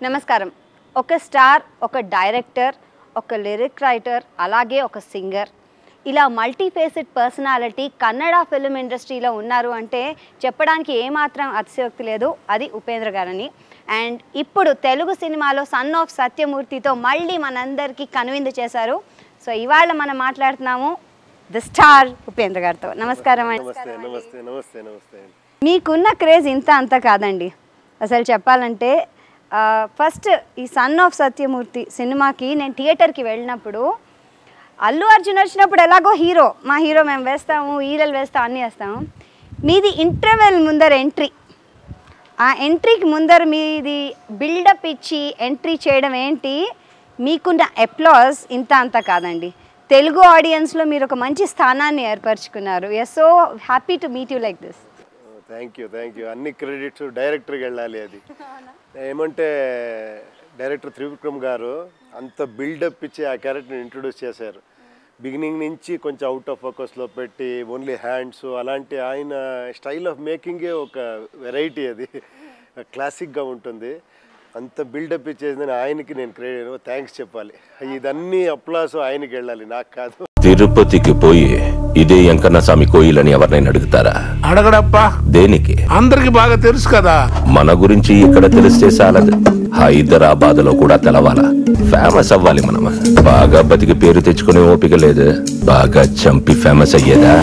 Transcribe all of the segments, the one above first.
నమస్కారం ఒక స్టార్ ఒక డైరెక్టర్ ఒక లిరిక్ రైటర్ అలాగే ఒక సింగర్ ఇలా మల్టీఫేసెడ్ పర్సనాలిటీ కన్నడ ఫిల్మ్ ఇండస్ట్రీలో ఉన్నారు అంటే చెప్పడానికి ఏమాత్రం అతిశయోక్తి లేదు అది ఉపేంద్ర గారని అండ్ ఇప్పుడు తెలుగు సినిమాలో సన్ ఆఫ్ సత్యమూర్తితో మళ్ళీ మనందరికీ కనువిందు చేశారు సో ఇవాళ మనం మాట్లాడుతున్నాము ద స్టార్ ఉపేంద్ర గారితో నమస్కారం అండి నమస్తే నమస్తే నమస్తే నమస్తే అండి మీకున్న క్రేజ్ ఇంత అంత కాదండి అసలు చెప్పాలంటే ఆ, ఫస్ట్ ఈ సన్ ఆఫ్ సత్యమూర్తి సినిమాకి నేను థియేటర్కి వెళ్ళినప్పుడు అల్లు అర్జున్ వచ్చినప్పుడు ఎలాగో హీరో మా హీరో మేము వేస్తాము హీరోలు వేస్తాం అన్నీ వేస్తాము మీది ఇంటర్వెల్ ముందర ఎంట్రీ ఆ ఎంట్రీకి ముందర మీది బిల్డప్ ఇచ్చి ఎంట్రీ చేయడం ఏంటి మీకున్న అప్లాస్ ఇంత అంత కాదండి తెలుగు ఆడియన్స్లో మీరు ఒక మంచి స్థానాన్ని ఏర్పరచుకున్నారు yes so happy to meet you like this thank you thank you అన్ని క్రెడిట్స్ డైరెక్టర్కి వెళ్ళాలి అది ఏమంటే డైరెక్టర్ త్రివిక్రమ్ గారు అంత బిల్డప్ ఇచ్చి ఆ క్యారెక్టర్ని ఇంట్రొడ్యూస్ చేశారు బిగినింగ్ నుంచి కొంచెం అవుట్ ఆఫ్ ఫోకస్లో పెట్టి ఓన్లీ హ్యాండ్స్ అలాంటి ఆయన స్టైల్ ఆఫ్ మేకింగే ఒక వెరైటీ అది క్లాసిక్గా ఉంటుంది అంత బిల్డప్ ఇచ్చేసిందని ఆయనకి నేను క్రెడిట్ థ్యాంక్స్ చెప్పాలి ఇదన్నీ అప్లాస్ ఆయనకి వెళ్ళాలి నాకు కాదు తిరుపతికి పోయి ఇదే వెంకన్న స్వామి కోయిల్ అని ఎవరినైనా అడుగుతారా అడగడప్పా దేనికి అందరికి బాగా తెలుసు కదా మన గురించి ఇక్కడ తెలిస్తే చాలదు హైదరాబాద్ లో కూడా తెలవాలా ఫేమస్ అవ్వాలి మనం బాగా బతికి పేరు తెచ్చుకునే ఓపిక లేదు బాగా చంపి ఫేమస్ అయ్యేదా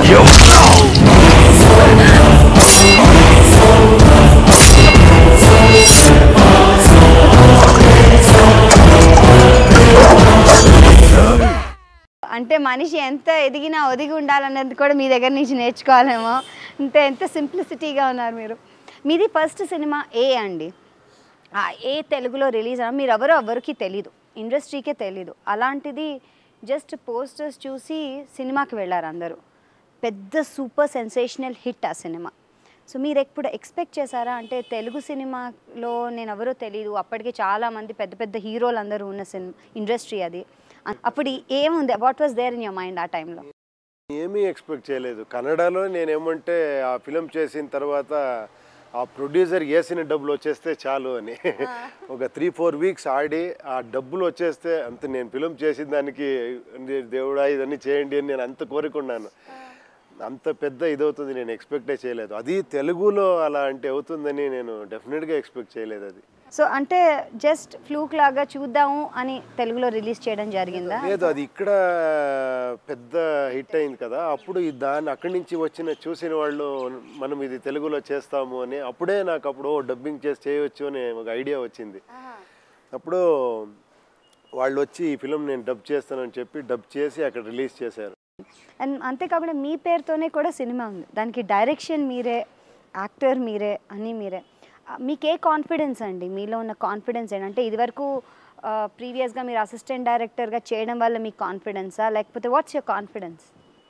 అంటే మనిషి ఎంత ఎదిగినా ఒదిగి ఉండాలన్నది కూడా మీ దగ్గర నుంచి నేర్చుకోవాలేమో అంతే ఎంత సింప్లిసిటీగా ఉన్నారు మీరు మీది ఫస్ట్ సినిమా ఏ అండి ఆ ఏ తెలుగులో రిలీజ్ అవ్వడం మీరు ఎవరో ఎవరికి తెలీదు ఇండస్ట్రీకే తెలీదు అలాంటిది జస్ట్ పోస్టర్స్ చూసి సినిమాకి వెళ్ళారు అందరూ పెద్ద సూపర్ సెన్సేషనల్ హిట్ ఆ సినిమా సో మీరు ఎప్పుడు ఎక్స్పెక్ట్ చేశారా అంటే తెలుగు సినిమాలో నేను ఎవరో తెలియదు అప్పటికే చాలా మంది పెద్ద పెద్ద హీరోలు అందరూ ఉన్న సినిమా ఇండస్ట్రీ అది అ- అప్పుడు ఏముంది what was there in your mind ఆ టైంలో ఏమీ ఎక్స్పెక్ట్ చేయలేదు కన్నడలో నేనేమంటే ఆ ఫిలిం చేసిన తర్వాత ఆ ప్రొడ్యూసర్ వేసిన డబ్బులు వచ్చేస్తే చాలు అని ఒక త్రీ ఫోర్ వీక్స్ ఆడి ఆ డబ్బులు వచ్చేస్తే అంత నేను ఫిలిం చేసిన దానికి దేవుడా ఇదన్నీ చేయండి అని నేను అంత కోరుకున్నాను అంత పెద్ద ఇదవుతుంది నేను ఎక్స్పెక్టే చేయలేదు అది తెలుగులో అలా అంటే అవుతుందని నేను డెఫినెట్గా ఎక్స్పెక్ట్ చేయలేదు అది సో అంటే జస్ట్ ఫ్లూక్ లాగా చూద్దాము అని తెలుగులో రిలీజ్ చేయడం జరిగిందా లేదు అది ఇక్కడ పెద్ద హిట్ అయింది కదా అప్పుడు ఈ దాన్ని అక్కడి నుంచి వచ్చిన చూసిన వాళ్ళు మనం ఇది తెలుగులో చేస్తాము అని అప్పుడే నాకు అప్పుడు డబ్బింగ్ చేసి చేయొచ్చు అని ఒక ఐడియా వచ్చింది అప్పుడు వాళ్ళు వచ్చి ఈ ఫిలిం నేను డబ్ చేస్తానని చెప్పి డబ్ చేసి అక్కడ రిలీజ్ చేశారు అండ్ అంతేకాకుండా మీ పేరుతోనే కూడా సినిమా ఉంది దానికి డైరెక్షన్ మీరే యాక్టర్ మీరే అన్నీ మీరే ఆ, మీకు ఏ కాన్ఫిడెన్స్ అండి మీలో ఉన్న కాన్ఫిడెన్స్ ఏంటంటే ఇదివరకు ప్రీవియస్గా మీరు అసిస్టెంట్ డైరెక్టర్గా చేయడం వల్ల మీకు కాన్ఫిడెన్సా లేకపోతే వాట్స్ యువర్ కాన్ఫిడెన్స్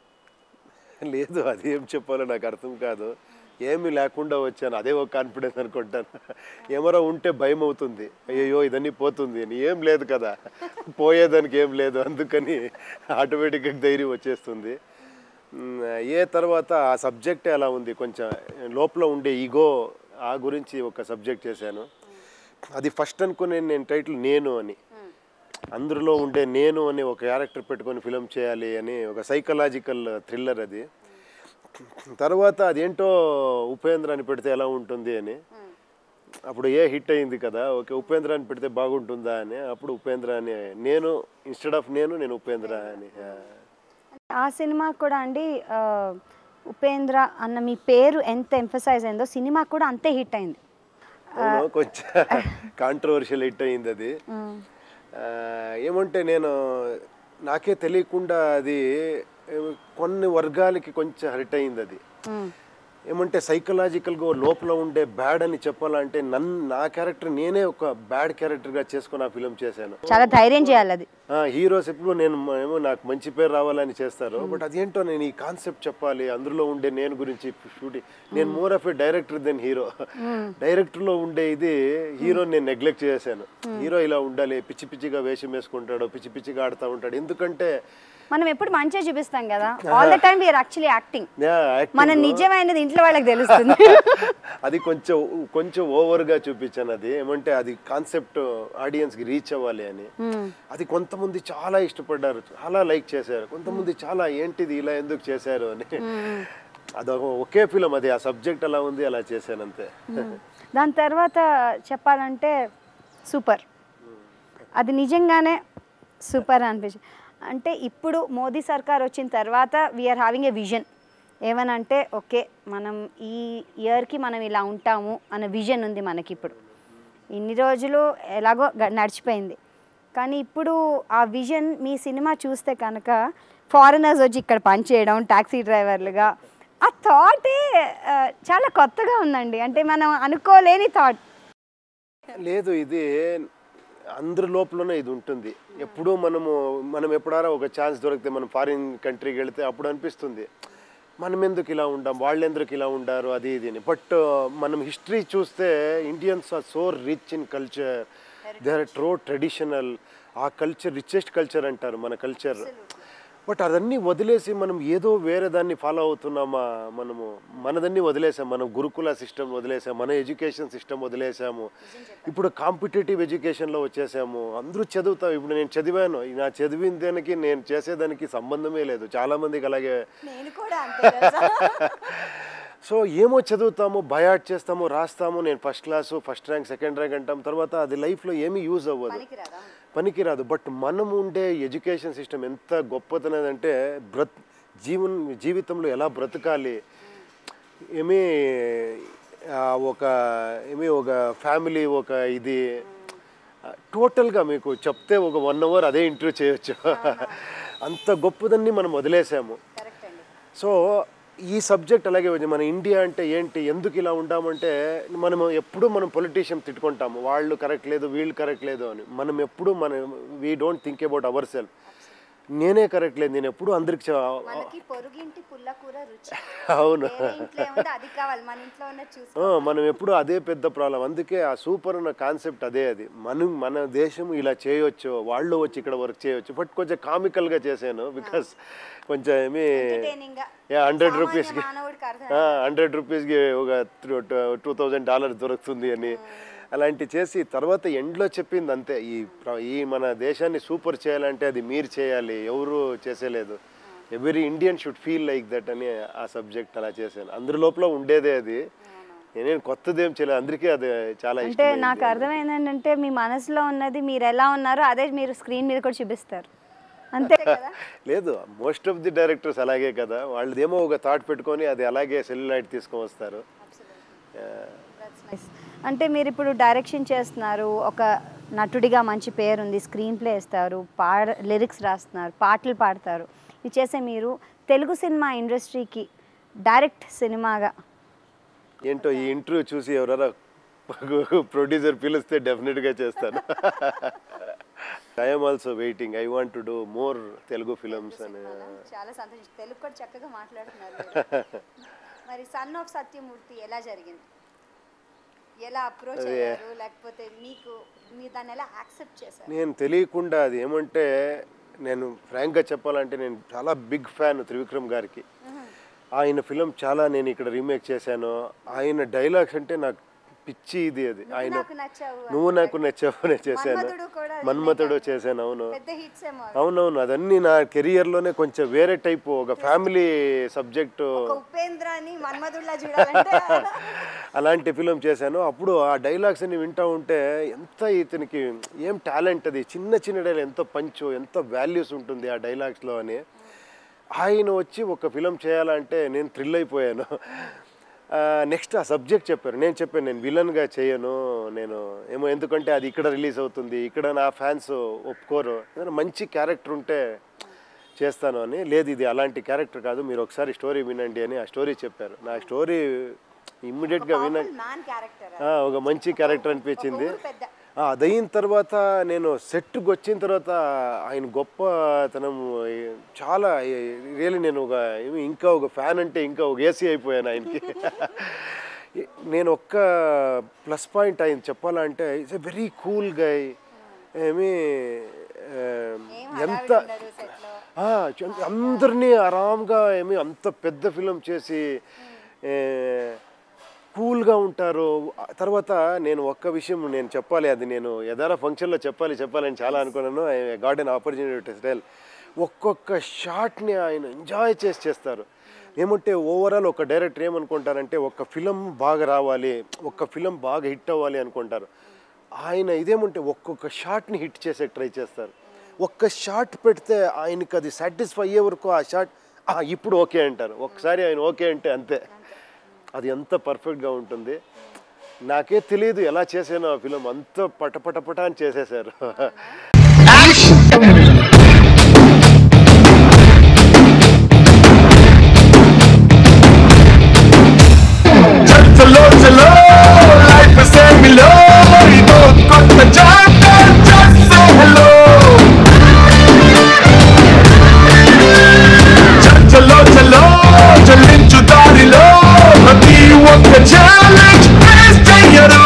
లేదు అది ఏం చెప్పాలో నాకు అర్థం కాదు ఏమీ లేకుండా వచ్చాను అదే ఒక కాన్ఫిడెన్స్ అనుకుంటాను ఏమరో ఉంటే భయం అవుతుంది అయ్యో ఇదన్నీ పోతుంది అని ఏం లేదు కదా పోయేదానికి ఏం లేదు అందుకని ఆటోమేటిక్గా ధైర్యం వచ్చేస్తుంది మ్, ఏ తర్వాత ఆ సబ్జెక్ట్ ఎలా ఉంది కొంచెం లోపల ఉండే ఈగో ఆ గురించి ఒక సబ్జెక్ట్ చేశాను అది ఫస్ట్ అనుకునే నేను టైటిల్ నేను అని అందులో ఉండే నేను అనే ఒక క్యారెక్టర్ పెట్టుకొని ఫిలిం చేయాలి అని ఒక సైకలాజికల్ థ్రిల్లర్ అది తర్వాత అదేంటో ఉపేంద్ర అని పెడితే ఎలా ఉంటుంది అని అప్పుడు ఏ హిట్ అయింది కదా ఓకే ఉపేంద్ర అని పెడితే బాగుంటుందా అని అప్పుడు ఉపేంద్ర అని నేను ఇన్స్టెడ్ ఆఫ్ నేను నేను ఉపేంద్ర అని ఆ. ఆ సినిమా కూడా అండి ఆ, ఉపేంద్ర అన్న మీ పేరు ఎంత ఎంఫసైజ్ అయిందో సినిమా కూడా అంతే హిట్ అయింది అవును, కొంచెం కాంట్రవర్షియల్ హిట్ అయింది అది ఆ, ఏమంటే నేను నాకే తెలియకుండా అది ఏ, కొన్ని వర్గాలకి కొంచెం హర్ట్ అయింది అది ఏమంటే సైకలాజికల్గా లోపల ఉండే బ్యాడ్ అని చెప్పాలంటే నన్ను నా క్యారెక్టర్ నేనే ఒక బ్యాడ్ క్యారెక్టర్గా చేసుకొని ఆ ఫిలిం చేశాను చాలా ధైర్యం చేయాలి అది హీరోస్ ఎప్పుడు నేను మ- ఏమో నాకు మంచి పేరు రావాలని చేస్తారు బట్ అదేంటో నేను ఈ కాన్సెప్ట్ చెప్పాలి అందులో ఉండే నేను గురించి షూటింగ్ నేను more of a director then hero డైరెక్టర్లో ఉండే ఇది హీరో నేను నెగ్లెక్ట్ చేశాను హీరో ఇలా ఉండాలి పిచ్చి పిచ్చిగా వేషం వేసుకుంటాడు పిచ్చి పిచ్చిగా ఆడుతూ ఉంటాడు ఎందుకంటే మనం ఎప్పుడు మంచిగా చూపిస్తాం కదా all the time we are actually acting మన నిజమైనది ఇంట్లో వాళ్ళకి తెలుస్తుంది అది కొంచెం కొంచెం ఓవర్గా చూపించాను అది ఏమంటే అది కాన్సెప్ట్ ఆడియన్స్కి రీచ్ అవ్వాలి అని అది కొంతమంది చాలా ఇష్టపడ్డారు చాలా లైక్ చేశారు కొంతమంది చాలా ఏంటిది ఇలా ఎందుకు చేశారు అని అదొక ఒకే ఫిలం అది ఆ సబ్జెక్ట్ అలా ఉంది అలా చేశాను అంతే దాని తర్వాత చెప్పాలంటే సూపర్ అది నిజంగానే సూపర్ అనిపించింది అంటే ఇప్పుడు మోదీ సర్కార్ వచ్చిన తర్వాత వీఆర్ హ్యావింగ్ ఏ విజన్ ఏమనంటే ఓకే మనం ఈ ఇయర్కి మనం ఇలా ఉంటాము అన్న విజన్ ఉంది మనకి ఇప్పుడు ఇన్ని రోజులు ఎలాగో గ- నడిచిపోయింది కానీ ఇప్పుడు ఆ విజన్ మీ సినిమా చూస్తే కనుక ఫారినర్స్ వచ్చి ఇక్కడ పనిచేయడం టాక్సీ డ్రైవర్లుగా ఆ థాటే చాలా కొత్తగా ఉందండి అంటే మనం అనుకోలేని థాట్ లేదు ఇది అందరి లోపలనే ఇది ఉంటుంది ఎప్పుడూ మనము మనం ఎప్పుడారా ఒక ఛాన్స్ దొరికితే మనం ఫారిన్ కంట్రీకి వెళితే అప్పుడు అనిపిస్తుంది మనం ఎందుకు ఇలా ఉండాం వాళ్ళు ఎందుకు ఇలా ఉండారు అది ఇది అని బట్ మనం హిస్టరీ చూస్తే Indians are so rich in culture they are tro traditional ఆ కల్చర్ రిచెస్ట్ కల్చర్ అంటారు మన కల్చర్ బట్ అదన్నీ వదిలేసి మనం ఏదో వేరే దాన్ని ఫాలో అవుతున్నామా మనము మనదన్నీ వదిలేసాం మనం గురుకుల సిస్టమ్ వదిలేసాం మన ఎడ్యుకేషన్ సిస్టమ్ వదిలేసాము ఇప్పుడు కాంపిటేటివ్ ఎడ్యుకేషన్లో వచ్చేసాము అందరూ చదువుతాం ఇప్పుడు నేను చదివాను నా చదివిన దానికి నేను చేసేదానికి సంబంధమే లేదు చాలామందికి అలాగే నేను కూడా అంతే సో ఏమో చదువుతాము బయాట్ చేస్తాము రాస్తాము నేను first class first rank second rank అంటాం తర్వాత అది లైఫ్లో ఏమీ యూజ్ అవ్వదు పనికిరాదు బట్ మనం ఉండే ఎడ్యుకేషన్ సిస్టమ్ ఎంత గొప్పతనదంటే బ్రత్ జీవన్ జీవితంలో ఎలా బ్రతకాలి ఏమీ ఆ, ఒక ఏమీ ఒక ఫ్యామిలీ ఒక ఇది టోటల్గా మీకు చెప్తే ఒక వన్ అవర్ అదే ఇంటర్వ్యూ చేయొచ్చు అంత గొప్పదాన్ని మనం వదిలేసాము సో ఈ సబ్జెక్ట్ అలాగే ఉంది మన ఇండియా అంటే ఏంటి ఎందుకు ఇలా ఉండామంటే మనం ఎప్పుడు మనం పొలిటీషియన్ తిట్టుకుంటాము వాళ్ళు కరెక్ట్ లేదు వీళ్ళు కరెక్ట్ లేదు అని మనం ఎప్పుడు మనం we don't think about our self నేనే కరెక్ట్ లేదు నేను ఎప్పుడు అందరికి చె- మనకి పొరుగింటి పుల్ల కూర రుచి అవును వేరే ఇంట్లో ఏముందో అది కావాలి మన ఇంట్లో ఉన్న చూసి ఆ, మనం ఎప్పుడు అదే పెద్ద ప్రాబ్లం అందుకే ఆ సూపర్ అన్న కాన్సెప్ట్ అదే అది మనం మన దేశం ఇలా చేయొచ్చు వాళ్ళు వచ్చి ఇక్కడ వర్క్ చేయొచ్చు బట్ కొంచెం కామికల్గా చేశాను బికాస్ కొంచెం ఏమి Entertaining గా. హండ్రెడ్ సామాన్య రూపీస్కి మానవుడికి అర్థం హండ్రెడ్ రూపీస్కి ఒక టూ థౌజండ్ డాలర్ దొరుకుతుంది అని అలాంటి చేసి తర్వాత ఎండ్లో చెప్పింది అంతే ఈ ప్ర- ఈ మన దేశాన్ని సూపర్ చేయాలంటే అది మీరు చేయాలి ఎవరు చేసేలేదు every Indian should feel like that అని ఆ సబ్జెక్ట్ అలా చేశాను అందరి లోపల ఉండేదే అది నేనేం కొత్తదేం చేయలేదు అందరికీ అది చాలా అంటే ఇష్టం నాకు అర్థమైంది ఏంటంటే మీ మనసులో ఉన్నది మీరు ఎలా ఉన్నారో అదే మీరు స్క్రీన్ మీద కూడా చూపిస్తారు అంతే కదా లేదు మోస్ట్ ఆఫ్ ది డైరెక్టర్స్ అలాగే కదా వాళ్ళదేమో ఒక థాట్ పెట్టుకొని అది అలాగే సెల్యులైట్ తీసుకొని వస్తారు Nice. అంటే మీరు ఇప్పుడు డైరెక్షన్ చేస్తున్నారు ఒక నటుడిగా మంచి పేరు ఉంది స్క్రీన్ ప్లే ఇస్తారు పాడ లిరిక్స్ రాస్తున్నారు పాటలు పాడతారు ఇది చేసే మీరు తెలుగు సినిమా ఇండస్ట్రీకి డైరెక్ట్ సినిమాగా ఏంటో ఈ ఇంటర్వ్యూ చూసి ఎవరైనా ప్రొడ్యూసర్ పిలిస్తే డెఫినెట్గా చేస్తాను I'm also waiting I want to do more Telugu films అని చాలా సంతోషం తెలుగు కూడా చక్కగా మాట్లాడుతున్నారు మరి సన్ ఆఫ్ సత్యమూర్తి ఎలా జరిగింది ఎలా అప్రోచ్ అయ్యారు లేకపోతే మీకు మీరు దాన్ని ఎలా యాక్సెప్ట్ చేశారు నేను తెలియకుండా అది ఏమంటే నేను ఫ్రాంక్గా చెప్పాలంటే నేను చాలా బిగ్ ఫ్యాన్ త్రివిక్రమ్ గారికి ఆయన ఫిలిం చాలా నేను ఇక్కడ రీమేక్ చేశాను ఆయన డైలాగ్స్ అంటే నాకు పిచ్చి ఇది అది ఆయన నాకు నచ్చావు నువ్వు నాకు నచ్చావు నేను చేశాను మన్మథుడు కూడా మన్మథుడు చేశాను అవును పెద్ద హిట్స్ ఏమో అవి. అవునవును అదన్నీ నా కెరియర్లోనే కొంచెం వేరే టైప్ ఒక ఫ్యామిలీ సబ్జెక్టు ఒక ఉపేంద్రాని మన్మధుడిలా చూడాలంటే అలాంటి ఫిలిం చేశాను అప్పుడు ఆ డైలాగ్స్ అన్ని వింటూ ఉంటే ఎంత ఇతనికి ఏం టాలెంట్ అది చిన్న చిన్న డైలాగ్ ఎంత పంచు ఎంత వాల్యూస్ ఉంటుంది ఆ డైలాగ్స్లో అని ఆయన వచ్చి ఒక ఫిలిం చేయాలంటే నేను థ్రిల్ అయిపోయాను నెక్స్ట్ ఆ సబ్జెక్ట్ చెప్పారు నేను చెప్పాను నేను విలన్గా చేయను నేను ఏమో ఎందుకంటే అది ఇక్కడ రిలీజ్ అవుతుంది ఇక్కడ నా ఫ్యాన్స్ ఒప్పుకోరు ఏదైనా మంచి క్యారెక్టర్ ఉంటే చేస్తాను అని లేదు ఇది అలాంటి క్యారెక్టర్ కాదు మీరు ఒకసారి స్టోరీ వినండి అని ఆ స్టోరీ చెప్పారు నా స్టోరీ ఇమ్మీడియట్గా విన మ్యాన్ క్యారెక్టర్ ఆ, ఒక మంచి క్యారెక్టర్ అనిపించింది ఊరు పెద్ద. ఆ, అదయిన తర్వాత నేను సెట్కి వచ్చిన తర్వాత ఆయన గొప్పతనం ఏ- చాలా రియల్లీ నేను ఒక ఏమి ఇంకా ఒక ఫ్యాన్ అంటే ఇంకా ఒక ఏసీ అయిపోయాను ఆయనకి నేను ఒక్క ప్లస్ పాయింట్ ఆయన చెప్పాలంటే it's a very cool guy ఏమి ఆ, ఎంత ఆ, చ- అందరినీ ఆరాంగా ఏమి అంత పెద్ద ఫిలం చేసి ఏ, కూల్గా ఉంటారు ఆ తర్వాత నేను ఒక్క విషయం నేను చెప్పాలి అది నేను ఏదైనా ఫంక్షన్లో చెప్పాలి చెప్పాలని చాలా అనుకున్నాను I got an opportunity to tell ఒక్కొక్క షాట్ని ఆయన ఎంజాయ్ చేసి చేస్తారు ఏమంటే ఓవరాల్ ఒక డైరెక్టర్ ఏమనుకుంటారంటే ఒక ఫిలం బాగా రావాలి ఒక్క ఫిలం బాగా హిట్ అవ్వాలి అనుకుంటారు ఆయన ఇదేమంటే ఒక్కొక్క షాట్ని హిట్ చేసే ట్రై చేస్తారు ఒక్క షాట్ పెడితే ఆయనకి అది సాటిస్ఫై అయ్యే వరకు ఆ షాట్ "ఆ, ఇప్పుడు ఓకే అంటారు ఒకసారి ఆయన ఓకే అంటే అంతే అది ఎంత పర్ఫెక్ట్గా ఉంటుంది నాకే తెలియదు ఎలా చేశానో ఆ ఫిలం అంత పటపటపట అని చేసేసారు చలో చలో లైఫ్ సేమిలో ఇదో కొత్త చాప్టర్ జస్ట్ సే హలో చలో చలో చలించు దారిలో ప్రతి ఒక్క ఛాలెంజ్ ఫేస్ చెయ్యరు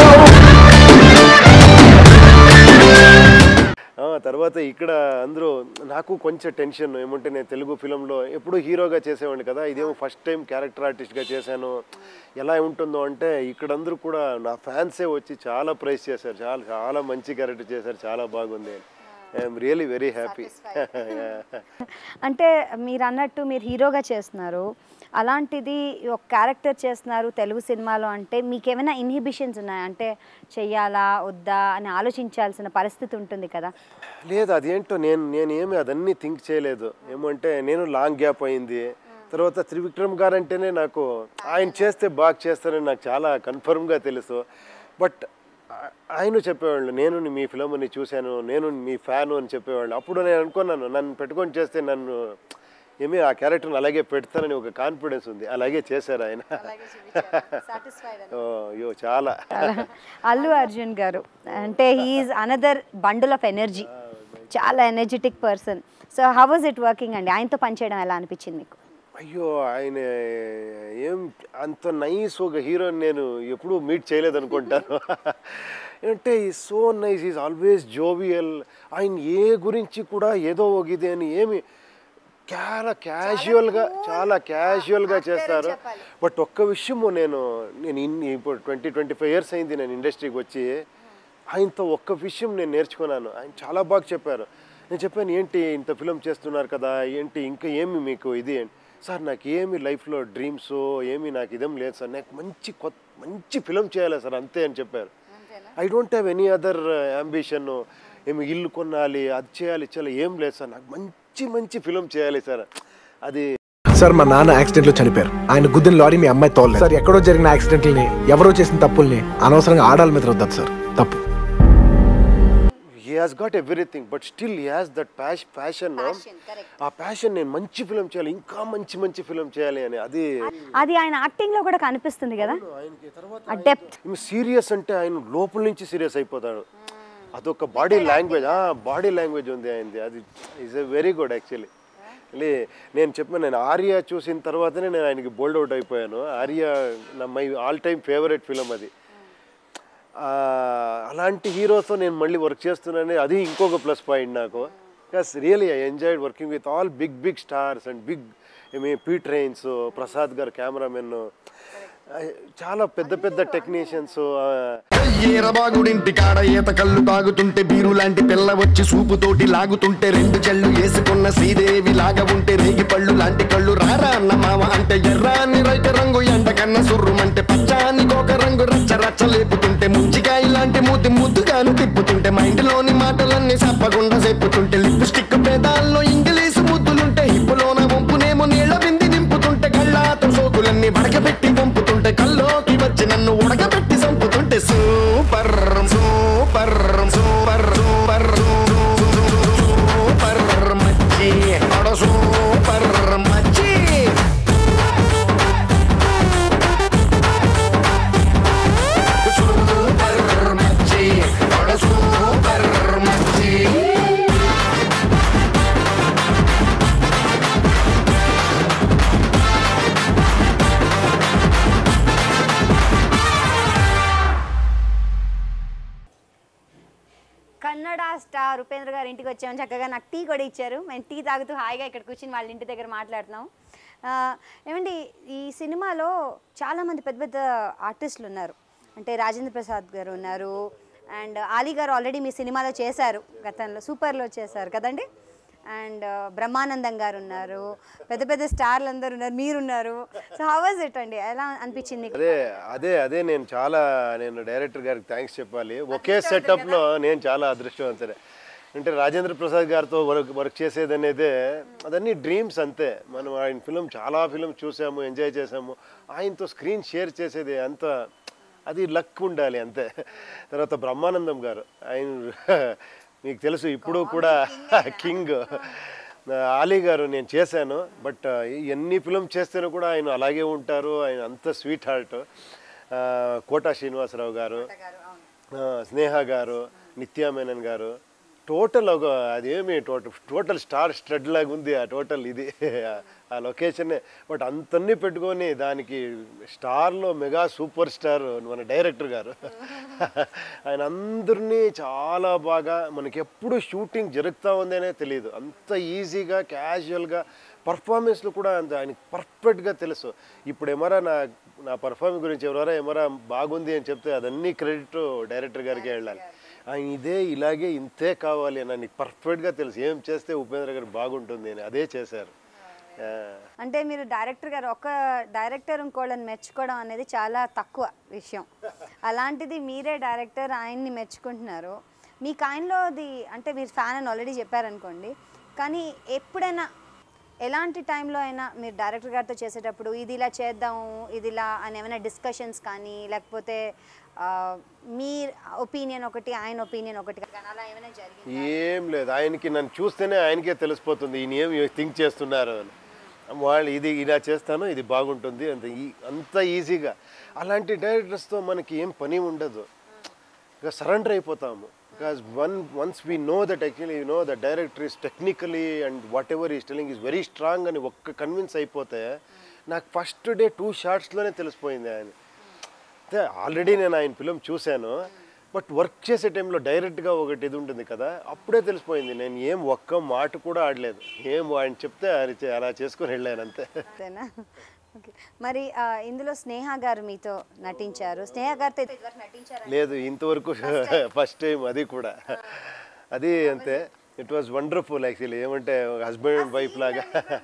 ఆ, తర్వాత ఇక్కడ అందరూ నాకు కొంచెం టెన్షన్ ఏమంటే నేను తెలుగు ఫిలంలో ఎప్పుడు హీరోగా చేసేవాడిని కదా ఇదేమో ఫస్ట్ టైం క్యారెక్టర్ ఆర్టిస్ట్గా చేశాను ఎలా ఉంటుందో అంటే ఇక్కడ అందరూ కూడా నా ఫ్యాన్సే వచ్చి చాలా ప్రైజ్ చేశారు చాలా చాలా మంచి క్యారెక్టర్ చేశారు చాలా బాగుంది ఐఎమ్ రియలీ వెరీ హ్యాపీ అంటే మీరు అన్నట్టు మీరు హీరోగా చేస్తున్నారు అలాంటిది ఒక క్యారెక్టర్ చేస్తున్నారు తెలుగు సినిమాలో అంటే మీకు ఏమైనా ఇన్హిబిషన్స్ ఉన్నాయా అంటే చెయ్యాలా వద్దా అని ఆలోచించాల్సిన పరిస్థితి ఉంటుంది కదా లేదు అదేంటో నేను నేను ఏమి అదన్నీ థింక్ చేయలేదు ఏమంటే నేను లాంగ్ గ్యాప్ అయింది తర్వాత త్రివిక్రమ్ గారు అంటేనే నాకు ఆయన చేస్తే బాగా చేస్తారని నాకు చాలా కన్ఫర్మ్గా తెలుసు బట్ ఆ- ఆయన చెప్పేవాళ్ళు నేను మీ ఫిలంని చూశాను నేను మీ ఫ్యాను అని చెప్పేవాళ్ళు అప్పుడు నేను అనుకున్నాను నన్ను పెట్టుకొని చేస్తే నన్ను ఏమి ఆ క్యారెక్టర్ని అలాగే పెడతానని ఒక కాన్ఫిడెన్స్ ఉంది అలాగే చేశారు ఆయన ఓ, అయ్యో చాలా అల్లు అర్జున్ గారు అంటే he's another bundle of energy చాలా energetic person so how was it working అండి ఆయనతో పనిచేయడం ఎలా అనిపించింది మీకు అయ్యో ఆయన ఏం అంత నైస్ ఒక హీరోని నేను ఎప్పుడూ మీట్ చేయలేదు అనుకుంటాను అంటే ఈ so nice is always jovial ఆయన ఏ గురించి కూడా ఏదో ఒక ఇది అని ఏమి చాలా క్యాజువల్గా చాలా క్యాజువల్గా చేస్తారు బట్ ఒక్క విషయము నేను నేను ఇన్ని ఇప్పుడు ట్వంటీ ట్వంటీ ఫైవ్ ఇయర్స్ అయింది నేను ఇండస్ట్రీకి వచ్చి ఆయనతో ఒక్క విషయం నేను నేర్చుకున్నాను ఆయన చాలా బాగా చెప్పారు నేను చెప్పాను ఏంటి ఇంత ఫిలం చేస్తున్నారు కదా ఏంటి ఇంకా ఏమి మీకు ఇది ఏంటి సార్ నాకు ఏమి లైఫ్లో డ్రీమ్స్ ఏమి నాకు ఇదేం లేదు సార్ నాకు మంచి కొత్త మంచి ఫిలం చేయాలి సార్ అంతే అని చెప్పారు I don't have any other ambition ఏమి ఇల్లు కొనాలి అది చేయాలి చాలా ఏం లేదు సార్ నాకు మంచి మంచి ఫిలం చేయాలి సార్ అది సార్ మా నాన్న యాక్సిడెంట్ లో చనిపోయారు ఆయన గుద్దిన లారీ మీ అమ్మాయి తోలలేదు సార్ ఎక్కడో జరిగిన యాక్సిడెంట్లని ఎవరో చేసిన తప్పుల్ని అనవసరంగా ఆడాల మీద రుద్దదు సార్ తప్పు he has got everything but still he has that pash passion ఆ ప్యాషన్ నేను మంచి ఫిలం చేయాలి ఇంకా మంచి మంచి ఫిలం చేయాలి అని అది అది ఆయన యాక్టింగ్లో కూడా కనిపిస్తుంది కదా ఆ డెప్త్ సీరియస్ అంటే ఆయన లోపల నుంచి సీరియస్ అయిపోతాడు అదొక బాడీ లాంగ్వేజ్ బాడీ లాంగ్వేజ్ ఉంది ఆయనది అది is a very good actually లే నేను చెప్పాను నేను ఆర్య చూసిన తర్వాతనే నేను ఆయనకి బోల్డ్ అవుట్ అయిపోయాను ఆర్య నా my all time favourite film అది ఆ, అలాంటి హీరోస్తో నేను మళ్ళీ వర్క్ చేస్తున్నాను అది ఇంకొక ప్లస్ పాయింట్ నాకు because really I enjoyed working with all big big stars and big ఏమి పీ ట్రైన్స్ ప్రసాద్ గారు కెమెరామెన్ చాలా పెద్ద పెద్ద టెక్నీషియన్స్ ఏరబాగుడింటి కాడ ఈత కళ్ళు తాగుతుంటే బీరు లాంటి పిల్ల వచ్చి సూపుతోటి లాగుతుంటే రెండు చెళ్ళు వేసుకున్న శ్రీదేవి లాగా ఉంటే రేగి పళ్ళు లాంటి కళ్ళు రారా అన్న మామ అంటే ఎర్రాని రైత రంగు ఎండ కన్న సుర్రుమంటే పచ్చాని కోక రంగు రచ్చ రచ్చ లేపుతుంటే ముంచికాయ లాంటి మూతి ముద్దుగాను తిప్పుతుంటే మైండ్లోని మాటలన్నీ చెప్పకుండా చెప్పుతుంటే లిప్స్టిక్ పేదాల్లో ఇంగ్లీష్ ముద్దులుంటే హిప్పులోన వంపునేమో నీళ్ళ బింది నింపుతుంటే కళ్ళాతో సోకులన్నీ వడకబెట్టి పంపుతుంటే కల్లోకి వచ్చి నన్ను ఉడకబెట్టి చంపుతుంటే super super super super super మచ్చి అడ సూపర్ మచ్చి సూపర్ మచ్చి అడ సూపర్ మచ్చి కన్నడ స్టార్ ఉపేంద్ర గారి ఇంటికి వచ్చాము చక్కగా నాకు టీ కూడా ఇచ్చారు మేము టీ తాగుతూ హాయిగా ఇక్కడ కూర్చుని వాళ్ళ ఇంటి దగ్గర మాట్లాడుతున్నాం ఆ, ఏమండి ఈ సినిమాలో చాలామంది పెద్ద పెద్ద ఆర్టిస్టులు ఉన్నారు అంటే రాజేంద్ర ప్రసాద్ గారు ఉన్నారు అండ్ ఆలీ గారు ఆల్రెడీ మీ సినిమాలో చేశారు గతంలో సూపర్లో చేశారు కదండి అండ్ బ్రహ్మానందం గారు ఉన్నారు పెద్ద పెద్ద స్టార్లు అందరు ఉన్నారు మీరున్నారు సో హౌ వాజ్ ఇట్ అండి ఎలా అనిపించింది మీకు? అదే అదే అదే నేను చాలా నేను డైరెక్టర్ గారికి థ్యాంక్స్ చెప్పాలి ఒకే సెటప్లో నేను చాలా అదృష్టవంతుడే అంటే రాజేంద్ర ప్రసాద్ గారితో వర్క్ వర్క్ చేసేది అనేదే అదన్నీ డ్రీమ్స్ అంతే మనం ఆయన ఫిలిం చాలా ఫిలిం చూసాము ఎంజాయ్ చేసాము ఆయనతో స్క్రీన్ షేర్ చేసేది అంత అది లక్ ఉండాలి అంతే తర్వాత బ్రహ్మానందం గారు ఆయన మీకు తెలుసు ఇప్పుడు కూడా కింగ్ ఆలీ గారు నేను చేశాను బట్ ఎన్ని ఫిలిం చేస్తేనే కూడా ఆయన అలాగే ఉంటారు ఆయన అంత స్వీట్ హార్ట్ కోటా శ్రీనివాసరావు గారు ఆ, స్నేహ గారు నిత్యా మేనన్ గారు టోటల్ ఒక అదేమి టోటల్ టోటల్ స్టార్ స్టడ్ లాగా ఉంది ఆ టోటల్ ఇది ఆ లొకేషన్నే బట్ అంతన్ని పెట్టుకొని దానికి స్టార్లో మెగా సూపర్ స్టార్ మన డైరెక్టర్ గారు ఆయన అందరినీ చాలా బాగా మనకి ఎప్పుడు షూటింగ్ జరుగుతూ ఉందనే తెలియదు అంత ఈజీగా క్యాజువల్గా పర్ఫార్మెన్స్లు కూడా అంత ఆయనకి పర్ఫెక్ట్గా తెలుసు ఇప్పుడు ఎమరా నా నా పర్ఫార్మెన్స్ గురించి ఎవరెవరా ఎమరా బాగుంది అని చెప్తే అదన్నీ క్రెడిట్ డైరెక్టర్ గారికి వెళ్ళాలి ఆయన ఇదే ఇలాగే ఇంతే కావాలి అని నీకు పర్ఫెక్ట్గా తెలుసు ఏం చేస్తే ఉపేంద్ర గారు బాగుంటుంది అని అదే చేశారు ఆ. అంటే మీరు డైరెక్టర్ గారు ఒక డైరెక్టర్ ఇంకోళ్ళని మెచ్చుకోవడం అనేది చాలా తక్కువ విషయం అలాంటిది మీరే డైరెక్టర్ ఆయన్ని మెచ్చుకుంటున్నారు మీకు ఆయనలోది అంటే మీరు ఫ్యాన్ అని ఆల్రెడీ చెప్పారనుకోండి కానీ ఎప్పుడైనా ఎలాంటి టైంలో అయినా మీరు డైరెక్టర్ గారితో చేసేటప్పుడు ఇది ఇలా చేద్దాము ఇది ఇలా అని ఏమైనా డిస్కషన్స్ కానీ లేకపోతే ఆ, మీ ఒపీనియన్ ఒకటి ఆయన ఒపీనియన్ ఒకటి కానీ అలా ఏమైనా జరిగింది ఏం లేదు ఆయనకి నన్ను చూస్తేనే ఆయనకే తెలిసిపోతుంది ఈయన ఏం థింక్ చేస్తున్నారు అని వాళ్ళు ఇది ఇలా చేస్తాను ఇది బాగుంటుంది అంత ఈ- అంత ఈజీగా అలాంటి డైరెక్టర్స్తో మనకి ఏం పని ఉండదు ఇక సరెండర్ అయిపోతాము because one once we know that actually you know the director is technically and whatever is telling is very strong అని ఒక్క కన్విన్స్ అయిపోతే నాకు ఫస్ట్ డే టూ షార్ట్స్లోనే తెలిసిపోయింది ఆయన అయితే ఆల్రెడీ నేను ఆయన ఫిలిం చూశాను బట్ వర్క్ చేసే టైంలో డైరెక్ట్గా ఒకటి ఇది ఉంటుంది కదా అప్పుడే తెలిసిపోయింది నేను ఏం ఒక్క మాట కూడా ఆడలేదు ఏం ఆయన చెప్తే అది చే- అలా చేసుకొని వెళ్ళాను అంతే అంతేనా ఓకే మరి ఆ, ఇందులో స్నేహ గారు మీతో నటించారు స్నేహ గారితో ఇదివరకు నటించారు లేదు ఇంతవరకు ఫస్ట్ టైం అది కూడా అది అంతే ఇట్ వాజ్ వండర్ఫుల్ యాక్చువల్లీ ఏమంటే హస్బెండ్ అండ్ వైఫ్ లాగా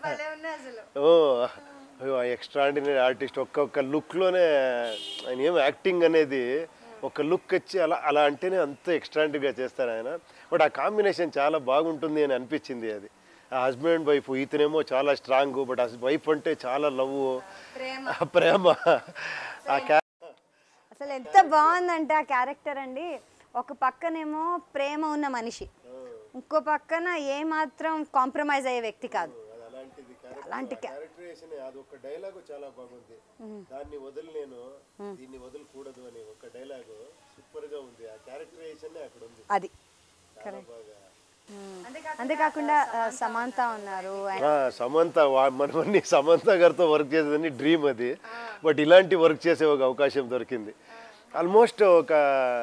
ఓ ఎక్స్ట్రాడినరీ ఆర్టిస్ట్ ఒక్కొక్క లుక్లోనే ఆయన ఏం యాక్టింగ్ అనేది ఒక లుక్ వచ్చి అలా అలా అంటేనే అంత ఎక్స్ట్రాడినరీగా చేస్తారు ఆయన బట్ ఆ కాంబినేషన్ చాలా బాగుంటుంది అని అనిపించింది అది ఆ హస్బెండ్ వైఫ్ ఇతనేమో చాలా స్ట్రాంగ్ బట్ వైఫ్ అంటే చాలా లవ్ ప్రేమ ఆ క్యా అసలు ఎంత బాగుందంటే ఆ క్యారెక్టర్ అండి ఒక పక్కనేమో ప్రేమ ఉన్న మనిషి ఇంకో పక్కన ఏ మాత్రం కాంప్రమైజ్ అయ్యే వ్యక్తి కాదు అలాంటి క్యా- క్యారెక్టరైజేషన్ అది ఒక డైలాగ్ చాలా బాగుంది దాన్ని వదిలి నేను దీన్ని వదలకూడదు అని ఒక డైలాగ్ సూపర్ గా ఉంది ఆ క్యారెక్టరైజేషన్ అక్కడ ఉంది అది కరెక్ట్ అంతేకాకుండా ఆ, సమాంత ఉన్నారు and ఆ, సమంత వా- మనమన్ని సమంత గారితో వర్క్ చేసేదని డ్రీమ్ అది బట్ ఇలాంటి వర్క్ చేసే ఒక అవకాశం దొరికింది ఆల్మోస్ట్ ఒక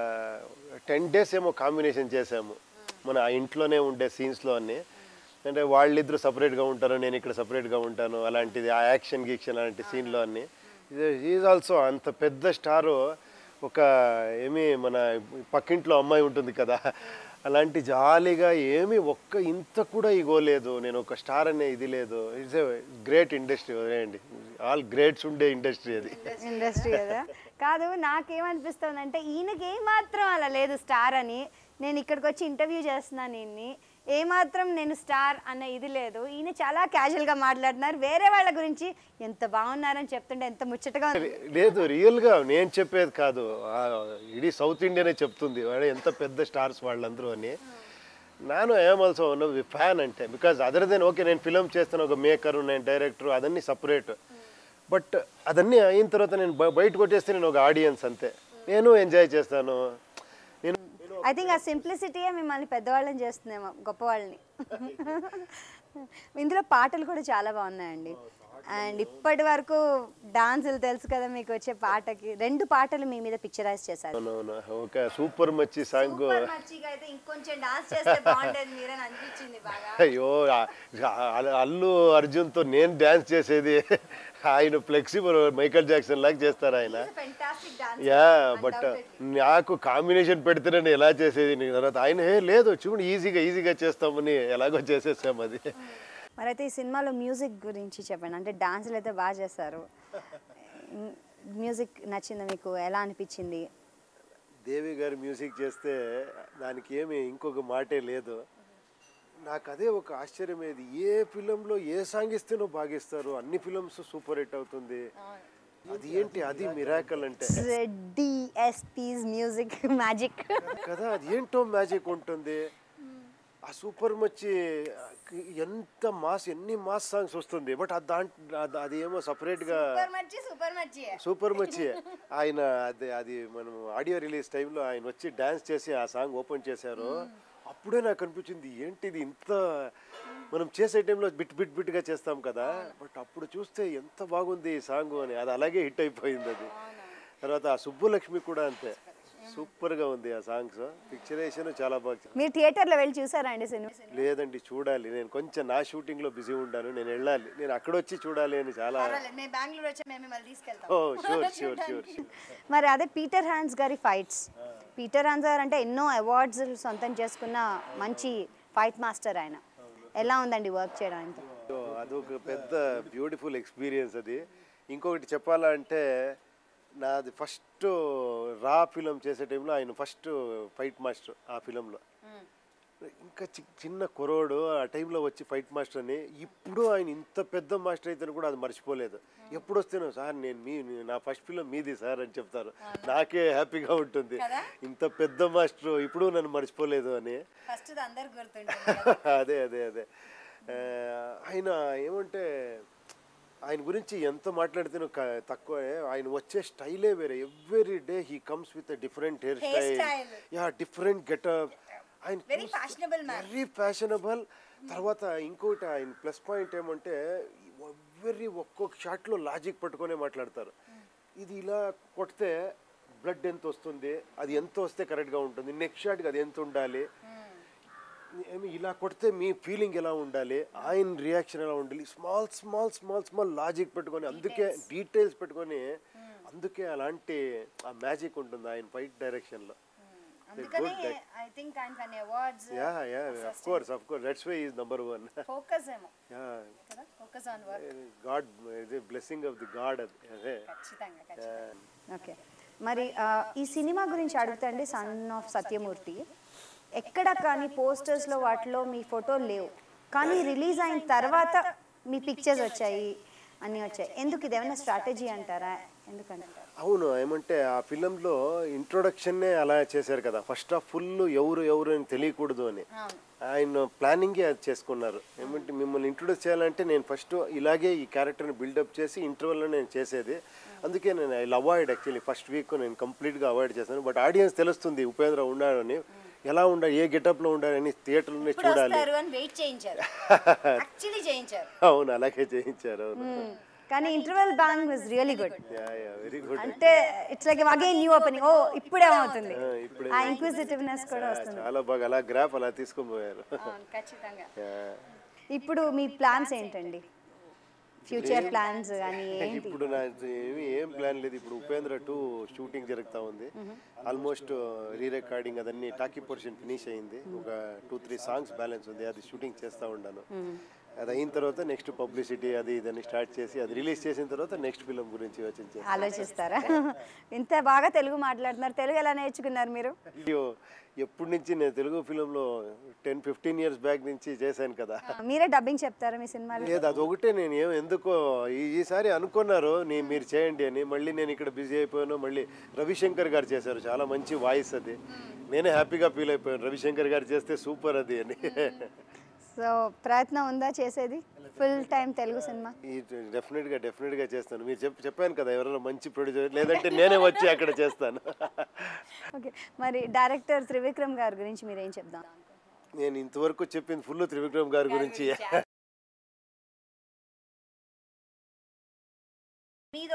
టెన్ డేస్ ఏమో కాంబినేషన్ చేసాము మన ఆ ఇంట్లోనే ఉండే సీన్స్లో అన్ని అంటే వాళ్ళిద్దరు సపరేట్గా ఉంటారు నేను ఇక్కడ సపరేట్గా ఉంటాను అలాంటిది ఆ యాక్షన్ గీక్షన్ అలాంటి సీన్లో అన్ని ఈజ్ ఆల్సో అంత పెద్ద స్టారు ఒక ఏమి మన పక్కింట్లో అమ్మాయి ఉంటుంది కదా అలాంటి జాలీగా ఏమి ఒక్క ఇంత కూడా ఇగోలేదు నేను ఒక స్టార్ అనే ఇది లేదు ఇట్స్ ఏ గ్రేట్ ఇండస్ట్రీ వదిలేయండి ఆల్ గ్రేట్స్ ఉండే ఇండస్ట్రీ అది ఇండస్ట్రీ కదా కాదు నాకేమనిపిస్తుంది అంటే ఈయనకి ఏమాత్రం అలా లేదు స్టార్ అని నేను ఇక్కడికి వచ్చి ఇంటర్వ్యూ చేస్తున్నాను ఈయన్ని ఏమాత్రం నేను స్టార్ అన్న ఇది లేదు ఈయన చాలా క్యాజువల్గా మాట్లాడుతున్నారు వేరే వాళ్ళ గురించి ఎంత బాగున్నారని చెప్తుంటే ఎంత ముచ్చటగా ఉంది లేదు రియల్గా నేను చెప్పేది కాదు ఆ, ఇడీ సౌత్ ఇండియానే చెప్తుంది వాడు ఎంత పెద్ద స్టార్స్ వాళ్ళందరూ అని ನಾನು I'm also one of the fan అంటే బికాజ్ అదర్ దెన్ ఓకే నేను ఫిలిం చేస్తాను ఒక మేకర్ నేను డైరెక్టర్ అదన్నీ సపరేట్ బట్ అదన్నీ అయిన తర్వాత నేను బ- బయటకు వచ్చేస్తే నేను ఒక ఆడియన్స్ అంతే నేను ఎంజాయ్ చేస్తాను నేను ఐ థింక్ ఆ సింప్లిసిటీయే మిమ్మల్ని పెద్దవాళ్ళని చేస్తుందేమో గొప్పవాళ్ళని ఇందులో పాటలు కూడా చాలా బాగున్నాయండి అండ్ ఇప్పటి వరకు డాన్సులు తెలుసు కదా మీకు వచ్చే పాటకి రెండు పాటలు మీ మీద పిక్చరైజ్ చేశారు అవునవును ఒక సూపర్ మచ్చి సాంగ్ అయితే ఇంకొంచెం డాన్స్ చేస్తే బాగుండేది మీరని అనిపించింది బాగా అయ్యో ఆ- ఆ- అల్లు అర్జున్తో నేను డ్యాన్స్ చేసేది ఆయన ఫ్లెక్సిబుల్ మైకల్ జాక్సన్ లాగా చేస్తారు ఆయన ఫెంటాస్టిక్ డాన్స్ యా బట్ నాకు కాంబినేషన్ పెడితే నేను ఎలా చేసేది నీకు తర్వాత ఆయన "ఏ, లేదు చూడు ఈజీగా ఈజీగా చేస్తామని ఎలాగో చేసేసాం అది మరైతే ఈ సినిమాలో మ్యూజిక్ గురించి చెప్పండి అంటే డాన్సులు అయితే బాగా చేస్తారు మ్యూజిక్ నచ్చిందా మీకు ఎలా అనిపించింది దేవి గారు మ్యూజిక్ చేస్తే దానికి ఏమి ఇంకొక మాటే లేదు నాకు అదే ఒక ఆశ్చర్యం ఏది ఏ ఫిలంలో ఏ సాంగ్ ఇస్తేనో బాగిస్తారు అన్ని ఫిల్మ్స్ సూపర్ హిట్ అవుతుంది అది ఏంటి అది మిరాకల్ అంటే డిఎస్పీస్ మ్యూజిక్ మ్యాజిక్ కదా అది ఏంటో మ్యాజిక్ ఉంటుంది ఆ సూపర్ మచ్చి ఎంత మాస్ ఎన్ని మాస్ సాంగ్స్ వస్తుంది బట్ అది దాంట్ అది- అది ఏమో సపరేట్గా మచ్చి సూపర్ మచ్చి సూపర్ మచ్చి ఆయన అది అది మనం ఆడియో రిలీజ్ టైంలో ఆయన వచ్చి డ్యాన్స్ చేసి ఆ సాంగ్ ఓపెన్ చేశారు అప్పుడే నాకు అనిపించింది ఏంటిది ఇంత మనం చేసే టైంలో బిట్ బిట్ బిట్గా చేస్తాం కదా బట్ అప్పుడు చూస్తే ఎంత బాగుంది ఈ సాంగ్ అని అది అలాగే హిట్ అయిపోయింది అది తర్వాత ఆ సుబ్బులక్ష్మి కూడా అంతే సూపర్గా ఉంది ఆ సాంగ్స్ పిక్చరేషన్ చాలా బాగా మీరు థియేటర్లో వెళ్ళి చూసారా అండి సినిమా లేదండి చూడాలి నేను కొంచెం నా షూటింగ్లో బిజీ ఉంటాను నేను వెళ్ళాలి నేను అక్కడ వచ్చి చూడాలి అని చాలా మేము బెంగళూరు వచ్చి మేము మిమ్మల్ని తీసుకెళ్తాం oh sure sure sure sure మరి అదే పీటర్ హ్యాన్స్ గారి ఫైట్స్ పీటర్ హ్యాన్స్ గారు అంటే ఎన్నో అవార్డ్స్ సొంతం చేసుకున్న మంచి ఫైట్ మాస్టర్ ఆయన ఎలా ఉందండి వర్క్ చేయడానికి సో అదొక పెద్ద బ్యూటిఫుల్ ఎక్స్పీరియన్స్ అది ఇంకొకటి చెప్పాలంటే నాది ఫస్ట్ రా ఫిలం చేసే టైంలో ఆయన ఫస్ట్ ఫైట్ మాస్టర్ ఆ ఫిలంలో ఇంకా చి చిన్న కురోడు ఆ టైంలో వచ్చి ఫైట్ మాస్టర్ అని ఇప్పుడు ఆయన ఇంత పెద్ద మాస్టర్ అయితే కూడా అది మర్చిపోలేదు ఎప్పుడు వస్తేనో సార్ నేను మీ మీ- నా ఫస్ట్ ఫిలం మీది సార్ అని చెప్తారు నాకే హ్యాపీగా ఉంటుంది ఇంత పెద్ద మాస్టర్ ఇప్పుడు నన్ను మర్చిపోలేదు అని ఫస్ట్ అందరు గుర్తుంటుంది అదే అదే అదే ఆ, ఆయన ఏమంటే ఆయన గురించి ఎంత మాట్లాడితేనో క- తక్కువే ఆయన వచ్చే స్టైలే వేరే every day he comes with different hair Hair style style. Yeah different getup ఆయన Very fashionable man. Very fashionable తర్వాత ఇంకోటి ఆయన ప్లస్ పాయింట్ ఏమంటే వెరీ ఒక్కొక్క షాట్లో లాజిక్ పట్టుకొనే మాట్లాడతారు ఇది ఇలా కొడితే బ్లడ్ ఎంత వస్తుంది అది ఎంత వస్తే కరెక్ట్గా ఉంటుంది నెక్స్ట్ షాట్కి అది ఎంత ఉండాలి ఏమి ఇలా కొడితే మీ ఫీలింగ్ ఎలా ఉండాలి ఆయన రియాక్షన్ ఎలా ఉండాలి small small small small logic పెట్టుకొని అందుకే డీటెయిల్స్ పెట్టుకొని అందుకే అలాంటి ఆ మ్యాజిక్ ఉంటుంది ఆయన ఫైట్ డైరెక్షన్లో అందుకనే ఐ థింక్ ఆయన కొన్ని awards yeah yeah of course of course that's why is number one focus ఏమో యా కదా ఫోకస్ ఆన్ వర్క్ గాడ్ ఇది బ్లెస్సింగ్ ఆఫ్ ది గాడ్ అది అదే ఖచ్చితంగా ఖచ్చితంగా ఓకే మరి ఆ, ఈ సినిమా గురించి అడుగుతండి సన్ ఆఫ్ సత్యమూర్తి ఎక్కడ కానీ పోస్టర్స్లో వాటిలో మీ ఫోటోలు లేవు కానీ రిలీజ్ అయిన తర్వాత మీ పిక్చర్స్ వచ్చాయి అన్నీ వచ్చాయి ఎందుకు ఇది ఏమైనా స్ట్రాటజీ అంటారా ఎందుకంటారు అవును ఏమంటే ఆ ఫిలంలో ఇంట్రొడక్షన్నే అలా చేశారు కదా ఫస్ట్ ఆఫ్ ఫుల్ ఎవరు ఎవరు అని తెలియకూడదు అని ఆయన ప్లానింగే అది చేసుకున్నారు ఏమంటే మిమ్మల్ని ఇంట్రొడ్యూస్ చేయాలంటే నేను ఫస్ట్ ఇలాగే ఈ క్యారెక్టర్ని బిల్డప్ చేసి ఇంటర్వెల్లో నేను చేసేది అందుకే నేను I avoid actually first week నేను కంప్లీట్గా అవాయిడ్ చేశాను బట్ ఆడియన్స్ తెలుస్తుంది ఉపేంద్ర ఉన్నాడని ఎలా ఉండాలి ఏ గెటప్లో ఉండాలని థియేటర్లోనే ఇప్పుడు చూడాలి వస్తారు అని వెయిట్ చేయించారు యాక్చువల్లీ చేయించారు అవును అలాగే చేయించారు అవును కానీ interval bang was really good yeah yeah very good అంటే it's like again new opening oh ఇప్పుడే అవుతుంది ఇప్పుడే ఆ ఇంక్విజిటివ్నెస్ కూడా వస్తుంది చాలా బాగా అలా గ్రాఫ్ అలా తీసుకొని పోయారు ఖచ్చితంగా Yeah. ఇప్పుడు మీ ప్లాన్స్ ఏంటండి ఫ్యూచర్ ప్లాన్స్ కానీ ఏంటి ఇప్పుడు నా ఏమి ఏం ప్లాన్ లేదు ఇప్పుడు ఉపేంద్ర టూ షూటింగ్ జరుగుతూ ఉంది ఆల్మోస్ట్ రీ రికార్డింగ్ అదన్నీ టాకీ పోర్షన్ ఫినిష్ అయింది ఒక టూ త్రీ సాంగ్స్ బ్యాలెన్స్ ఉంది అది షూటింగ్ చేస్తూ ఉన్నాను అది అయిన తర్వాత నెక్స్ట్ పబ్లిసిటీ అది ఇదని స్టార్ట్ చేసి అది రిలీజ్ చేసిన తర్వాత నెక్స్ట్ ఫిలిం గురించి యోచించాను ఆలోచిస్తారా ఇంత బాగా తెలుగు మాట్లాడుతున్నారు తెలుగు ఎలా నేర్చుకున్నారు మీరు అయ్యో ఎప్పటి నుంచి నేను తెలుగు ఫిలింలో టెన్ ఫిఫ్టీన్ ఇయర్స్ బ్యాక్ నుంచి చేశాను కదా మీరే డబ్బింగ్ చెప్తారా మీ సినిమాలో లేదు అది ఒకటే నేను ఏం ఎందుకో ఈ- ఈసారి అనుకున్నారు నీ మీరు చేయండి అని మళ్ళీ నేను ఇక్కడ బిజీ అయిపోయాను మళ్ళీ రవిశంకర్ గారు చేశారు చాలా మంచి వాయిస్ అది నేనే హ్యాపీగా ఫీల్ అయిపోయాను రవిశంకర్ గారు చేస్తే సూపర్ అది అని సో ప్రయత్నం ఉందా చేసేది ఫుల్ టైం తెలుగు సినిమా ఈ డెఫినెట్గా డెఫినెట్గా చేస్తాను మీరు చెప్ చెప్పాను కదా ఎవరైనా మంచి ప్రొడ్యూసర్ లేదంటే నేనే వచ్చి అక్కడ చేస్తాను ఓకే మరి డైరెక్టర్ త్రివిక్రమ్ గారి గురించి మీరు ఏం చెప్దాం నేను ఇంతవరకు చెప్పింది ఫుల్ త్రివిక్రమ్ గారి గురించి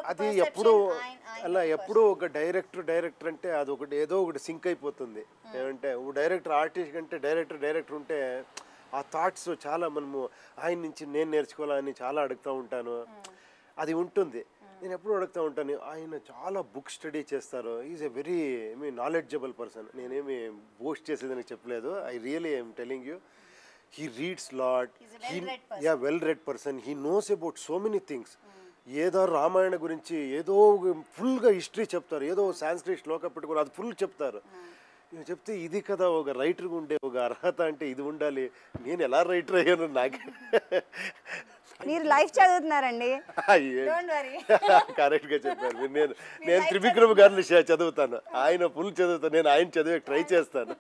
అది ఎప్పుడు అలా ఎప్పుడు ఒక డైరెక్టర్ డైరెక్టర్ అంటే అది ఒకటి ఏదో ఒకటి సింక్ అయిపోతుంది ఏమంటే ఓ డైరెక్టర్ ఆర్టిస్ట్ కంటే డైరెక్టర్ డైరెక్టర్ ఉంటే ఆ థాట్స్ చాలా మనము ఆయన నుంచి నేను నేర్చుకోవాలని చాలా అడుగుతూ ఉంటాను అది ఉంటుంది నేను ఎప్పుడు అడుగుతూ ఉంటాను ఆయన చాలా బుక్ స్టడీ చేస్తారు is a very I mean knowledgeable person నేనేమి బూస్ట్ చేసేదని చెప్పలేదు I really I'm telling you he reads lot yeah well read person he knows about so many things ఏదో రామాయణ గురించి ఏదో ఫుల్గా హిస్టరీ చెప్తారు ఏదో సాంస్క్రిట్ శ్లోక పెట్టుకుని అది ఫుల్ చెప్తారు నేను చెప్తే ఇది కదా ఒక రైటర్గా ఉండే ఒక అర్హత అంటే ఇది ఉండాలి నేను ఎలా రైటర్ అయ్యాను నాకు మీరు లైఫ్ చదువుతున్నారండి Don't worry. కరెక్ట్గా చెప్పారు మీరు నేను నేను త్రివిక్రమ్ గారిని చ- చదువుతాను ఆయన ఫుల్ చదువుతాను నేను ఆయన చదివే ట్రై చేస్తాను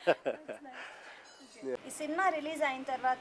ఈ సినిమా రిలీజ్ అయిన తర్వాత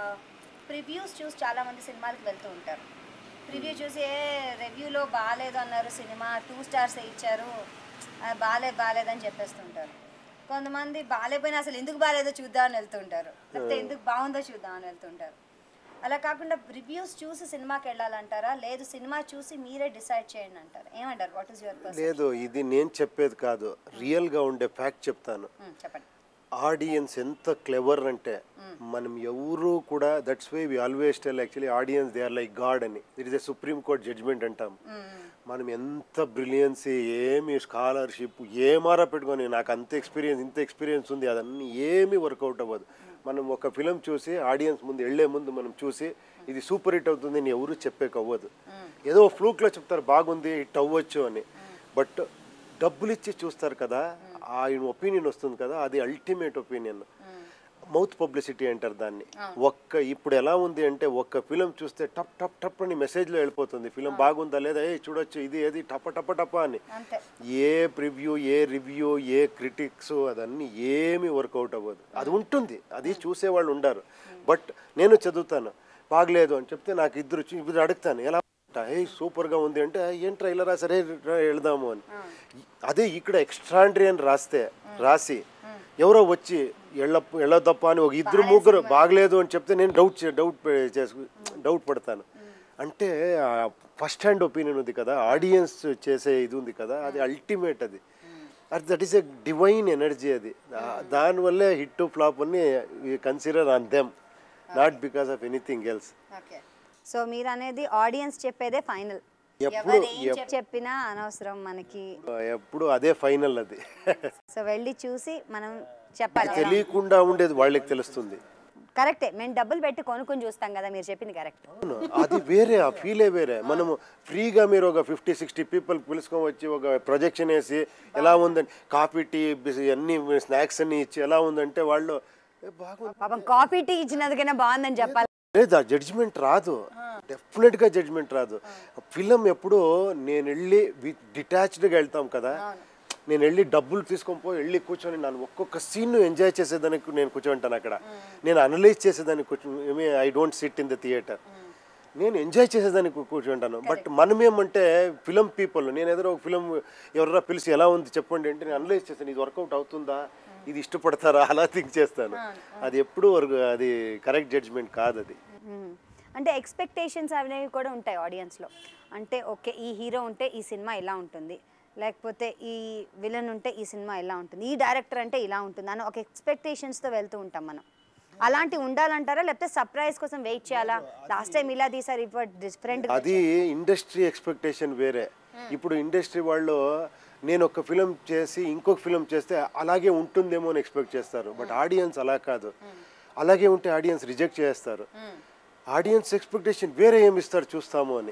ప్రివ్యూస్ చూసి చాలా మంది సినిమాలకు వెళ్తూ ఉంటారు ప్రివ్యూ చూసి ఏ రివ్యూలో బాగాలేదు అన్నారు సినిమా టూ స్టార్స్ ఇచ్చారు ఆ, బాగాలేదు బాగాలేదని చెప్పేస్తుంటారు కొంతమంది బాగాలేకపోయినా అసలు ఎందుకు బాగాలేదో చూద్దామని వెళ్తుంటారు లేకపోతే ఎందుకు బాగుందో చూద్దామని వెళ్తుంటారు అలా కాకుండా రివ్యూస్ చూసి సినిమాకి వెళ్ళాలంటారా లేదు సినిమా చూసి మీరే డిసైడ్ చేయండి అంటారు ఏమంటారు వాట్ ఈస్ యువర్ పర్సన్ లేదు ఇది నేను చెప్పేది కాదు రియల్గా ఉండే ఫ్యాక్ట్ చెప్తాను చెప్పండి ఆడియన్స్ ఎంత క్లెవర్ అంటే మనం ఎవరు కూడా that's why we always tell actually audience they are like god అని it is a supreme court judgement అంటాం మనం ఎంత బ్రిలియన్సీ ఏమి స్కాలర్షిప్ ఏమారా పెట్టుకొని నాకు అంత ఎక్స్పీరియన్స్ ఇంత ఎక్స్పీరియన్స్ ఉంది అదన్నీ ఏమీ వర్కౌట్ అవ్వదు మనం ఒక ఫిలం చూసి ఆడియన్స్ ముందు వెళ్ళే ముందు మనం చూసి ఇది సూపర్ హిట్ అవుతుంది అని ఎవరు చెప్పేక అవ్వదు ఏదో ఫ్లూక్లో చెప్తారు బాగుంది హిట్ అవ్వచ్చు అని బట్ డబ్బులు ఇచ్చి చూస్తారు కదా ఆయన ఒపీనియన్ వస్తుంది కదా అది అల్టిమేట్ ఒపీనియన్ మౌత్ పబ్లిసిటీ అంటారు దాన్ని ఒక్క ఇప్పుడు ఎలా ఉంది అంటే ఒక్క ఫిలం చూస్తే టప్ టప్ టప్ అని మెసేజ్లో వెళ్ళిపోతుంది ఫిలం బాగుందా లేదా ఏ చూడొచ్చు ఇది ఏది టప టప టప అని అంతే a preview a review a critics అదన్నీ ఏమీ వర్కౌట్ అవ్వదు అది ఉంటుంది అది చూసేవాళ్ళు ఉండరు బట్ నేను చదువుతాను బాగలేదు అని చెప్తే నాకు ఇద్దరు చూ- ఇద్దరు అడుగుతాను ఎలా ఏ సూపర్గా ఉంది అంటే ఏం ట్రైలరా సరే రా, వెళదాము అని అదే ఇక్కడ ఎక్స్ట్రాండరీ అని రాస్తే రాసి ఎవరో వచ్చి ఎళ్ళ ఎళ్ళదప్ప అని ఒక ఇద్దరు ముగ్గురు బాగలేదు అని చెప్తే నేను డౌట్ డౌట్ చేసుకు డౌట్ పడతాను అంటే ఫస్ట్ హ్యాండ్ ఒపీనియన్ ఉంది కదా ఆడియన్స్ చేసే ఇది ఉంది కదా అది అల్టిమేట్ అది అది that is a divine energy అది దా- దానివల్లే హిట్ ఫ్లాప్ అని consider on them not because of anything else okay so మీరు అనేది ఆడియన్స్ చెప్పేదే ఫైనల్ ఎప్పుడు ఎవరు ఏం చెప్- చెప్పినా అనవసరం మనకి ఎప్పుడు అదే ఫైనల్ అది సో వెళ్ళి చూసి మనం చెప్పాలి తెలియకుండా ఉండేది వాళ్ళకి తెలుస్తుంది కరెక్టే మేము డబ్బులు పెట్టి కొనుక్కొని చూస్తాం కదా మీరు చెప్పింది కరెక్ట్ అవును అది వేరే ఆ ఫీలే వేరే మనము ఫ్రీగా మీరు ఒక ఫిఫ్టీ సిక్స్టీ పీపుల్ పిలుచుకొని వచ్చి ఒక ప్రొజెక్షన్ వేసి ఎలా ఉందని కాఫీ టీ బిస్- అన్ని స్నాక్స్ అన్ని ఇచ్చి ఎలా ఉందంటే వాళ్ళు "ఏ, బాగుంది పాపం కాఫీ టీ ఇచ్చినందుకైనా బాగుందని చెప్పాలి లేదు ఆ జడ్జిమెంట్ రాదు డెఫినెట్గా జడ్జిమెంట్ రాదు ఫిలం ఎప్పుడు నేను వెళ్ళి డిటాచ్డ్గా వెళ్తాం కదా నేను వెళ్ళి డబ్బులు తీసుకొని పోయి వెళ్ళి కూర్చొని నన్ను ఒక్కొక్క సీన్ ఎంజాయ్ చేసేదానికి నేను కూర్చోంటాను అక్కడ నేను అనలైజ్ చేసేదానికి కూర్చో ఏమి I don't sit in the theatre నేను ఎంజాయ్ చేసేదానికి కూ- కూర్చుంటాను బట్ మనం ఏమంటే ఫిలం పీపుల్ నేను ఏదో ఒక ఫిలం ఎవరైనా పిలిచి ఎలా ఉంది చెప్పండి అంటే నేను అనలైజ్ చేస్తాను ఇది వర్కౌట్ అవుతుందా ఇది ఇష్టపడతారా అలా థింక్ చేస్తాను అది ఎప్పుడు వరకు అది కరెక్ట్ జడ్జ్మెంట్ కాదు అది మ్మ్. అంటే ఎక్స్పెక్టేషన్స్ అనేవి కూడా ఉంటాయి ఆడియన్స్లో అంటే ఓకే ఈ హీరో ఉంటే ఈ సినిమా ఇలా ఉంటుంది లేకపోతే ఈ విలన్ ఉంటే ఈ సినిమా ఇలా ఉంటుంది ఈ డైరెక్టర్ అంటే ఇలా ఉంటుంది అని ఒక ఎక్స్పెక్టేషన్స్తో వెళ్తూ ఉంటాం మనం అలాంటివి ఉండాలంటారా లేకపోతే సర్ప్రైజ్ కోసం వెయిట్ చేయాలా లాస్ట్ టైం ఇలా తీసారు ఇప్పుడు డిఫరెంట్ అది ఇండస్ట్రీ ఎక్స్పెక్టేషన్ వేరే ఇప్పుడు ఇండస్ట్రీ వాళ్ళు నేను ఒక ఫిలం చేసి ఇంకొక ఫిలం చేస్తే అలాగే ఉంటుందేమో అని ఎక్స్పెక్ట్ చేస్తారు బట్ ఆడియన్స్ అలా కాదు అలాగే ఉంటే ఆడియన్స్ రిజెక్ట్ చేస్తారు ఆడియన్స్ ఎక్స్పెక్టేషన్ వేరే ఏమి ఇస్తారు చూస్తాము అని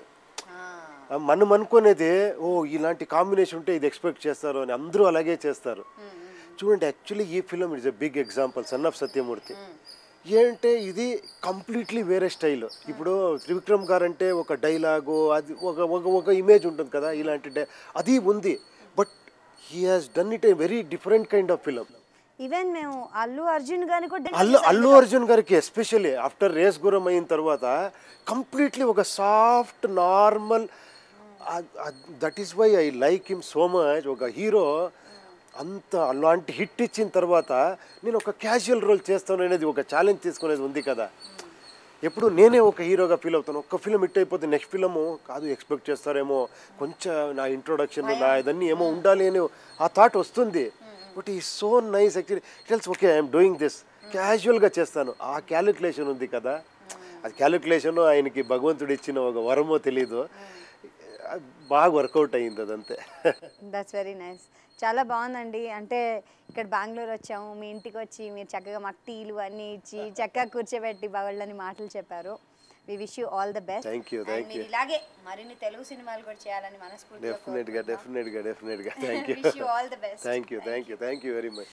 ఆ, మనం అనుకునేది ఓ ఇలాంటి కాంబినేషన్ ఉంటే ఇది ఎక్స్పెక్ట్ చేస్తారు అని అందరూ అలాగే చేస్తారు చూడండి యాక్చువల్లీ ఈ film is a big example son of Satyamurthy ఏంటంటే ఇది కంప్లీట్లీ వేరే స్టైల్ ఇప్పుడు త్రివిక్రమ్ గారు అంటే ఒక డైలాగు అది ఒక ఒక ఒక ఇమేజ్ ఉంటుంది కదా ఇలాంటి డై- అది ఉంది but he has done it a very different kind of film even మేము అల్లు అర్జున్ గారిని కూడా అల్లు అల్లు అర్జున్ గారికి ఎస్పెషల్లీ ఆఫ్టర్ రేస్ గురం అయిన తర్వాత కంప్లీట్లీ ఒక soft normal that is why I like him so much ఒక హీరో అంత అలాంటి హిట్ ఇచ్చిన తర్వాత నేను ఒక క్యాజువల్ రోల్ చేస్తాను అనేది ఒక ఛాలెంజ్ తీసుకునేది ఉంది కదా ఎప్పుడు నేనే ఒక హీరోగా ఫీల్ అవుతాను ఒక్క ఫిలిం హిట్ అయిపోతే నెక్స్ట్ ఫిలము కాదు ఎక్స్పెక్ట్ చేస్తారేమో కొంచెం నా ఇంట్రొడక్షన్ నా ఇదన్నీ ఏమో ఉండాలి అని ఆ థాట్ వస్తుంది బట్ ఈ so nice actually tells okay I'm doing this క్యాజువల్గా చేస్తాను ఆ క్యాలిక్యులేషన్ ఉంది కదా అది క్యాలిక్యులేషన్ ఆయనకి భగవంతుడు ఇచ్చిన ఒక వరమో తెలీదు అది బాగా వర్కౌట్ అయ్యింది అదంతే దట్స్ వెరీ నైస్ చాలా బాగుందండి అంటే ఇక్కడ బెంగళూరు వచ్చాము మీ ఇంటికి వచ్చి మీరు చక్కగా మాకు టీలు అన్నీ ఇచ్చి చక్కగా కూర్చోబెట్టి బాగోళ్ళని మాటలు చెప్పారు we wish you all the best Thank you, thank you. ఇలాగే మరిన్ని తెలుగు సినిమాలు కూడా చేయాలని మనస్ఫూర్తిగా డెఫినెట్గా డెఫినెట్గా డెఫినెట్గా thank you Wish you all the best. Thank you thank you thank you very much